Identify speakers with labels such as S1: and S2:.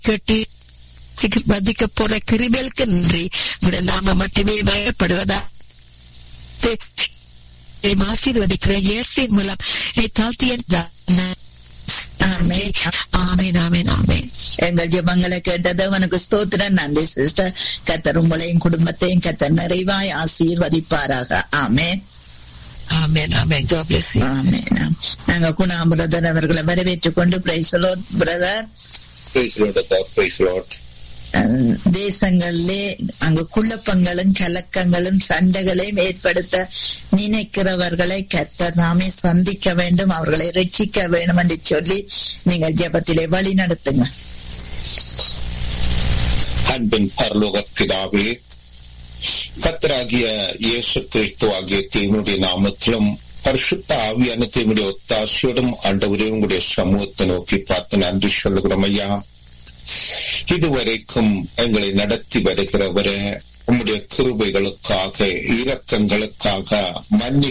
S1: கேட்டு வதிக்க போற கிருபலுக்கு நன்றி உடைய நாம மட்டுமே பயப்படுவதா ஆசீர்வதிக்கிற இயேசின் மூலம் தாழ்த்திய ஆமேன் ஆமேன் ஆமேன் ஆமேன்
S2: எங்கள் ஜெபங்களை கேட்டது உனக்கு ஸ்தோத்திரம் நன்றி சிஸ்டர் கத்தர் உங்களையும் குடும்பத்தையும் கத்தர் நிறைவாய் ஆசீர்வதிப்பாராக ஆமேன்
S1: ஆமேன் ஆமேன் God bless you.
S2: ஆமேன் நாங்க குணா பிரதர் அவர்களை வரவேற்றுக் கொண்டு பிரைசலோ brother
S3: Praise Lord, God, praise Lord.
S2: தேசங்களிலே அங்கு குழப்பங்களும் கலக்கங்களும் சண்டைகளையும் ஏற்படுத்த நினைக்கிறவர்களை கர்த்தர் நாமே சந்திக்க வேண்டும் அவர்களை ரட்சிக்க வேண்டும் என்று சொல்லி நீங்க ஜெபத்திலே வழி நடத்துங்க
S3: அன்பின் பரலோக பிதாவே கத்தராகிய இயேசு கிறிஸ்து ஆகிய தேவனுடைய நாமத்திலும் பரிசுத்த ஆவியான தேவனுடைய ஒத்தாசையோடும் ஆண்டவரே உங்களுடைய சமூகத்தை நோக்கி பார்த்து நன்றி சொல்லுகிறோம் ஐயா இதுவரைக்கும் எங்களை நடத்தி வருகிறவரே உம்முடைய கிருபைகளுக்காக இரக்கங்களுக்காக மன்னி